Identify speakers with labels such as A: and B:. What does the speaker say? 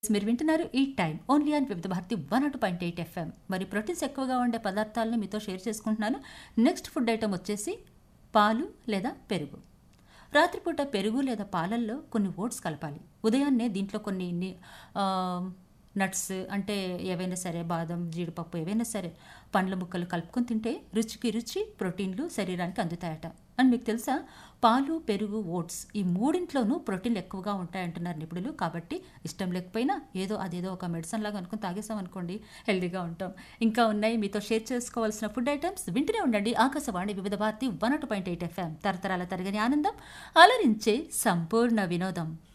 A: మీరు వింటున్నారు ఈ time only and Vividh Bharati one అటు పాయింట్ ఎయిట్ ఎఫ్ఎం మరి ప్రోటీన్స్ ఎక్కువగా ఉండే పదార్థాలను మీతో షేర్ చేసుకుంటున్నాను నెక్స్ట్ ఫుడ్ ఐటమ్ వచ్చేసి పాలు లేదా పెరుగు రాత్రిపూట పెరుగు లేదా పాలల్లో కొన్ని ఓట్స్ కలపాలి ఉదయాన్నే దీంట్లో కొన్ని ని- ఆ, నట్స్ అంటే ఏవైనా సరే బాదం జీడిపప్పు ఏవైనా సరే పండ్ల ముక్కలు కలుపుకొని తింటే రుచికి రుచి ప్రోటీన్లు శరీరానికి అందుతాయట అండ్ మీకు తెలుసా పాలు పెరుగు ఓట్స్ ఈ మూడింట్లోనూ ప్రోటీన్లు ఎక్కువగా ఉంటాయంటున్నారు నిపుణులు కాబట్టి ఇష్టం లేకపోయినా ఏదో అదేదో ఒక మెడిసిన్ లాగా అనుకుని తాగేసాం అనుకోండి హెల్దీగా ఉంటాం ఇంకా ఉన్నాయి మీతో షేర్ చేసుకోవాల్సిన ఫుడ్ ఐటమ్స్ వింటూనే ఉండండి ఆకాశవాణి వివిధ భారతి వన్ అటు పాయింట్ ఎయిట్ ఎఫ్ఎం తరతరాల తరగని ఆనందం అలరించే సంపూర్ణ వినోదం